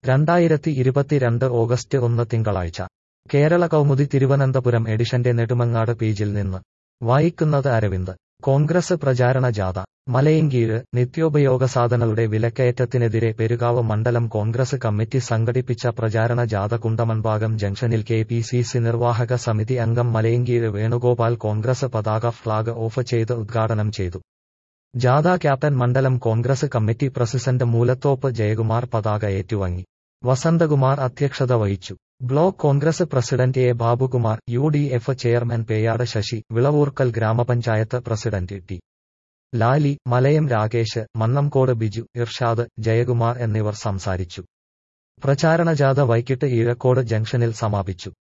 രണ്ടായിരത്തി ഇരുപത്തിരണ്ട് ഓഗസ്റ്റ് ഒന്ന് തിങ്കളാഴ്ച കേരള കൗമുദി തിരുവനന്തപുരം എഡിഷന്റെ നെടുമങ്ങാട് പേജിൽ നിന്ന് വായിക്കുന്നത് അരവിന്ദ് കോൺഗ്രസ് പ്രചാരണ ജാഥ മലയങ്കീഴ് നിത്യോപയോഗ സാധനങ്ങളുടെ വിലക്കയറ്റത്തിനെതിരെ പെരുകാവ് മണ്ഡലം കോൺഗ്രസ് കമ്മിറ്റി സംഘടിപ്പിച്ച പ്രചാരണ ജാഥ കുണ്ടമൺഭാഗം ജംഗ്ഷനിൽ കെ പി സി സി നിർവാഹക സമിതി അംഗം മലയങ്കീഴ് വേണുഗോപാൽ കോൺഗ്രസ് പതാക ഫ്ളാഗ് ഓഫ് ചെയ്ത് ഉദ്ഘാടനം ചെയ്തു ജാഥ ക്യാപ്റ്റൻ മണ്ഡലം Congress committee president Moolathoppu Jayakumar പതാക ഏറ്റുവാങ്ങി വസന്തകുമാർ അധ്യക്ഷത വഹിച്ചു block Congress president A Babukumar U D F chairman Peyad Sasi Vilavoorkal ഗ്രാമപഞ്ചായത്ത് പ്രസിഡന്റ് ടി ലാലി മലയം രാകേഷ് മന്നംകോട് ബിജു ഇർഷാദ് ജയകുമാർ എന്നിവർ സംസാരിച്ചു പ്രചാരണ ജാഥ വൈകിട്ട് ഈഴക്കോട് ജംഗ്ഷനിൽ സമാപിച്ചു